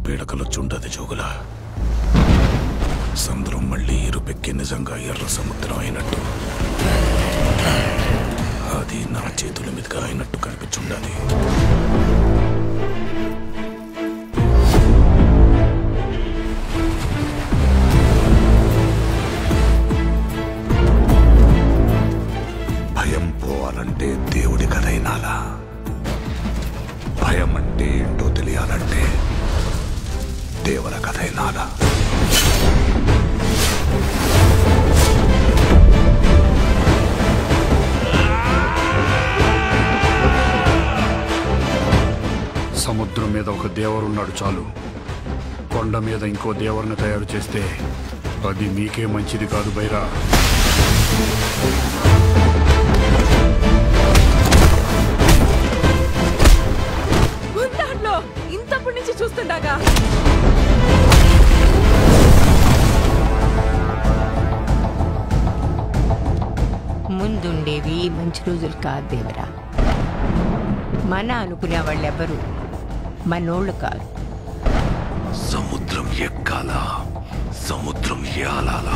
పీడకలొచ్చుండదు జోగుల సముద్రం మళ్ళీ ఇరుపెక్కి నిజంగా ఎర్ర సముద్రం అయినట్టు అది నా చేతుల మీదుగా అయినట్టు కనిపించుండాలి భయం పోవాలంటే దేవుడి కథైనాలా భయం అంటే ఏంటో తెలియాలంటే దేవర కథైనాలా సముద్రం మీద ఒక దేవరున్నాడు చాలు కొండ మీద ఇంకో దేవరుని తయారు చేస్తే అది మీకే మంచిది కాదు బైరా దాంట్లో ఇంతప్పటి నుంచి చూస్తుండగా ముందుండేవి మంచి రోజులు కాదు దేవరా మన అనుకునే వాళ్ళెవరు మనోళ్ళు కాదు సముద్రం ఎక్కాల సముద్రం ఏలాలా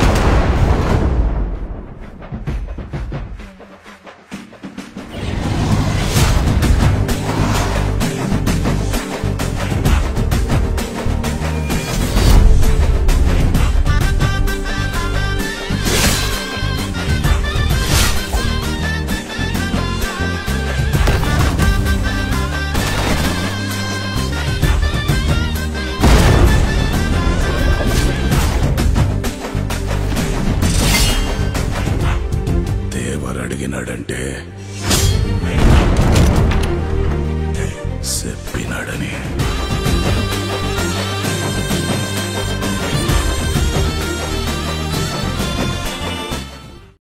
దేవర్ అడిగినాడంటే